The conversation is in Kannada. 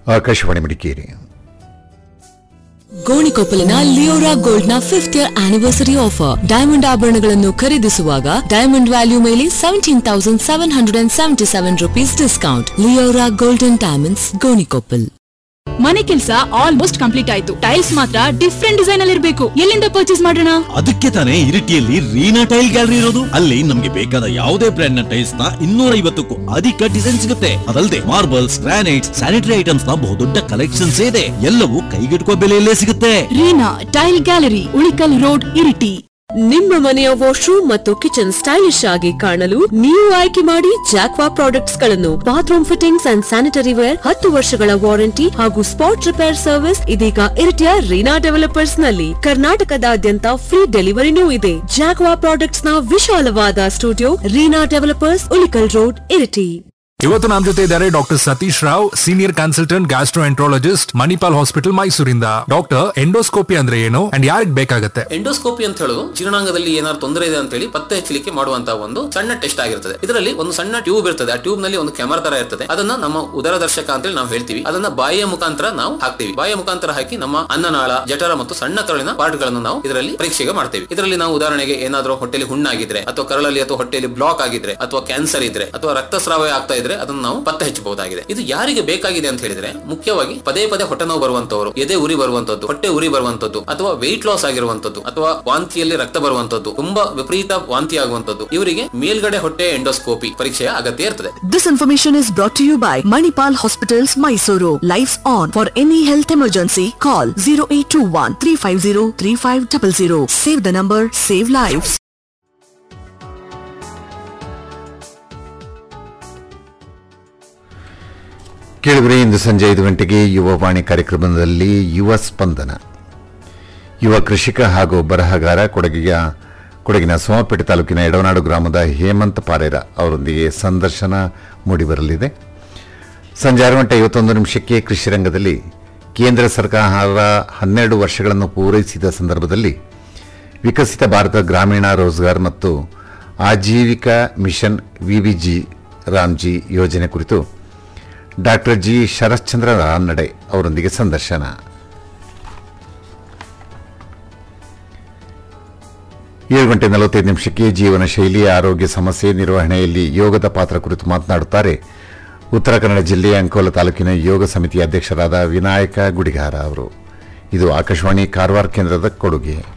ಆಕಾಶವಾಣಿ ಮಡಿಕೇರಿ ಗೋಣಿಕೊಪ್ಪಲಿನ ಲಿಯೋರಾ ಗೋಲ್ಡ್ ನ fifth year anniversary offer diamond ಆಭರಣಗಳನ್ನು ಖರೀದಿಸುವಾಗ ಡೈಮಂಡ್ ವ್ಯಾಲ್ಯೂ ಮೇಲೆ seventeen thousand seven hundred and seventy seven rupees discount Leora golden diamonds Gonikoppal ಮನೆ ಕೆಲಸ ಆಲ್ಮೋಸ್ಟ್ ಕಂಪ್ಲೀಟ್ ಆಯ್ತು ಟೈಲ್ಸ್ ಮಾತ್ರ ಡಿಫ್ರೆಂಟ್ ಡಿಸೈನ್ ಅಲ್ಲಿ ಇರಬೇಕು ಎಲ್ಲಿಂದ ಪರ್ಚೇಸ್ ಮಾಡೋಣ ಅದಕ್ಕೆ ತಾನೇ ಇರಿಟಿಯಲ್ಲಿ ರೀನಾ ಟೈಲ್ ಗ್ಯಾಲರಿ ಇರೋದು ಅಲ್ಲಿ ನಮ್ಗೆ ಬೇಕಾದ ಯಾವುದೇ ಬ್ರ್ಯಾಂಡ್ ನ ಟೈಲ್ಸ್ ನ ಇನ್ನೂರ ಐವತ್ತಕ್ಕೂ ಅಧಿಕ ಡಿಸೈನ್ ಸಿಗುತ್ತೆ ಅದಲ್ಲದೆ ಮಾರ್ಬಲ್ಸ್ ಗ್ರಾನೈಟ್ಸ್ ಸ್ಯಾನಿಟರಿ ಐಟಮ್ಸ್ ನ ಬಹುದೊಡ್ಡ ಕಲೆಕ್ಷನ್ಸ್ ಇದೆ ಎಲ್ಲವೂ ಕೈಗೆಟುಕುವ ಬೆಲೆಯಲ್ಲೇ ಸಿಗುತ್ತೆ Reena tile gallery Ulikal road Iritty ನಿಮ್ಮ ಮನೆಯ ವಾಶ್ರೂಮ್ ಮತ್ತು ಕಿಚನ್ ಸ್ಟೈಲಿಶ್ ಆಗಿ ಕಾಣಲು ನೀವು ಆಯ್ಕೆ ಮಾಡಿ ಜಾಕ್ವಾ ಪ್ರಾಡಕ್ಟ್ಸ್ ಗಳನ್ನು bathroom fittings and sanitary ware ಹತ್ತು ವರ್ಷಗಳ ವಾರಂಟಿ ಹಾಗೂ ಸ್ಪಾಟ್ ರಿಪೇರ್ ಸರ್ವಿಸ್ ಇದೀಗ ಇರಿಟಿಯ ರೀನಾ ಡೆವಲಪರ್ಸ್ ನಲ್ಲಿ ಕರ್ನಾಟಕದಾದ್ಯಂತ ಫ್ರೀ ಡೆಲಿವರಿನೂ ಇದೆ ಜಾಕ್ವಾ ಪ್ರಾಡಕ್ಟ್ಸ್ ನ ವಿಶಾಲವಾದ studio Reena developers Ulikal road Iritty ಇವತ್ತು ನಮ್ಮ ಜೊತೆ ಇದ್ದಾರೆ doctor Satish Rao senior consultant gastroenterologist Manipal hospital ಮೈಸೂರಿಂದ ಡಾಕ್ಟರ್ ಎಂಡೋಸ್ಕೋಪಿ ಅಂದ್ರೆ ಏನು ಅಂಡ್ ಯಾರಿಗ್ ಬೇಕಾಗತ್ತೆ ಎಂಡೋಸ್ಕೋಪಿ ಅಂತ ಹೇಳೋದು ಜೀರ್ಣಾಂಗದಲ್ಲಿ ಏನಾದ್ರು ತೊಂದರೆ ಇದೆ ಅಂತ ಹೇಳಿ ಪತ್ತೆ ಹಚ್ಚಲಿಕ್ಕೆ ಮಾಡುವಂತಹ ಒಂದು ಸಣ್ಣ ಟೆಸ್ಟ್ ಆಗಿರ್ತದೆ ಇದರಲ್ಲಿ ಒಂದು ಸಣ್ಣ ಟ್ಯೂಬ್ ಇರ್ತದೆ ಆ ಟ್ಯೂಬ್ ನಲ್ಲಿ ಒಂದು ಕ್ಯಾಮರಾ ತರ ಇರ್ತದೆ ಅದನ್ನ ನಮ್ಮ ಉದರದರ್ಶಕ ಅಂತ ಹೇಳಿ ನಾವು ಹೇಳ್ತೀವಿ ಅದನ್ನ ಬಾಯಿಯ ಮುಖಾಂತರ ನಾವು ಹಾಕ್ತೀವಿ ಬಾಯಿಯ ಮುಖಾಂತರ ಹಾಕಿ ನಮ್ಮ ಅನ್ನನಾಳ ಜಠರ ಮತ್ತು ಸಣ್ಣ ಕರಳಿನ ಪಾರ್ಟ್ ಗಳನ್ನು ನಾವು ಇದರಲ್ಲಿ ಪರೀಕ್ಷೆಗೆ ಮಾಡ್ತೇವೆ ಇದರಲ್ಲಿ ನಾವು ಉದಾಹರಣೆಗೆ ಏನಾದ್ರೂ ಹೊಟ್ಟೆಲಿ ಹುಣ್ಣಾಗಿದ್ರೆ ಅಥವಾ ಕರಳಲ್ಲಿ ಅಥವಾ ಹೊಟ್ಟೆಯಲ್ಲಿ ಬ್ಲಾಕ್ ಆಗಿದ್ರೆ ಅಥವಾ ಕ್ಯಾನ್ಸರ್ ಇದ್ರೆ ಅಥವಾ ರಕ್ತಸ್ರಾವ ಆಗ್ತಾ ಇದ್ರೆ ಅದನ್ನು ನಾವು ಪತ್ತೆ ಹಚ್ಚಬಹುದಾಗಿದೆ ಇದು ಯಾರಿಗೆ ಬೇಕಾಗಿದೆ ಅಂತ ಹೇಳಿದ್ರೆ ಮುಖ್ಯವಾಗಿ ಪದೇ ಪದೇ ಹೊಟ್ಟೆ ನೋವು ಬರುವಂತವರು ಎದೆ ಉರಿ ಬರುವಂತದ್ದು ಹೊಟ್ಟೆ ಉರಿ ಬರುವಂತದ್ದು ಅಥವಾ ವೆಯ್ಟ್ ಲಾಸ್ ಆಗಿರುವಂತದ್ದು ಅಥವಾ ವಾಂತಿಯಲ್ಲಿ ರಕ್ತ ಬರುವಂತದ್ದು ತುಂಬಾ ವಿಪರೀತ ವಾಂತಿ ಆಗುವಂತದ್ದು ಇವರಿಗೆ ಮೇಲ್ಗಡೆ ಹೊಟ್ಟೆ ಎಂಡೋಸ್ಕೋಪಿ ಪರೀಕ್ಷೆಯ ಅಗತ್ಯ ಇರ್ತದೆ This information is brought to you by Manipal Hospitals, Mysuru. Lives on. For any health emergency, call 0821 350 3500. Save the number, save lives. ಕೇಳಿದ್ರೆ ಇಂದು ಸಂಜೆ ಐದು ಗಂಟೆಗೆ ಯುವವಾಣಿ ಕಾರ್ಯಕ್ರಮದಲ್ಲಿ ಯುವ ಸ್ಪಂದನ ಯುವ ಕೃಷಿಕ ಹಾಗೂ ಬರಹಗಾರ ಕೊಡಗಿಯ ಕೊಡಗಿನ ಸೋಮಪೇಟೆ ತಾಲೂಕಿನ ಎಡವನಾಡು ಗ್ರಾಮದ ಹೇಮಂತ್ ಪಾರೇರ ಅವರೊಂದಿಗೆ ಸಂದರ್ಶನ ಮೂಡಿಬರಲಿದೆ ಸಂಜೆ ಆರು ಗಂಟೆ ಐವತ್ತೊಂದು ನಿಮಿಷಕ್ಕೆ ಕೃಷಿ ರಂಗದಲ್ಲಿ ಕೇಂದ್ರ ಸರ್ಕಾರ ಹನ್ನೆರಡು ವರ್ಷಗಳನ್ನು ಪೂರೈಸಿದ ಸಂದರ್ಭದಲ್ಲಿ ವಿಕಸಿತ ಭಾರತ ಗ್ರಾಮೀಣ ರೋಜ್ಗಾರ್ ಮತ್ತು ಆಜೀವಿಕಾ ಮಿಷನ್ ವಿವಿಜಿ ರಾಮ್ಜಿ ಯೋಜನೆ ಕುರಿತು ಡಾಕ್ಟರ್ ಜಿ ಶರಶ್ಚಂದ್ರ ರಾನಡೆ ಅವರೊಂದಿಗೆ ಸಂದರ್ಶನ ಏಳು ಗಂಟೆ ನಲವತ್ತೈದು ನಿಮಿಷಕ್ಕೆ ಜೀವನ ಶೈಲಿ ಆರೋಗ್ಯ ಸಮಸ್ಯೆ ನಿರ್ವಹಣೆಯಲ್ಲಿ ಯೋಗದ ಪಾತ್ರ ಕುರಿತು ಮಾತನಾಡುತ್ತಾರೆ ಉತ್ತರ ಕನ್ನಡ ಜಿಲ್ಲೆಯ ಅಂಕೋಲ ತಾಲೂಕಿನ ಯೋಗ ಸಮಿತಿಯ ಅಧ್ಯಕ್ಷರಾದ ವಿನಾಯಕ ಗುಡಿಗಾರ ಅವರು ಇದು ಆಕಾಶವಾಣಿ ಕಾರವಾರ ಕೇಂದ್ರದ ಕೊಡುಗೆ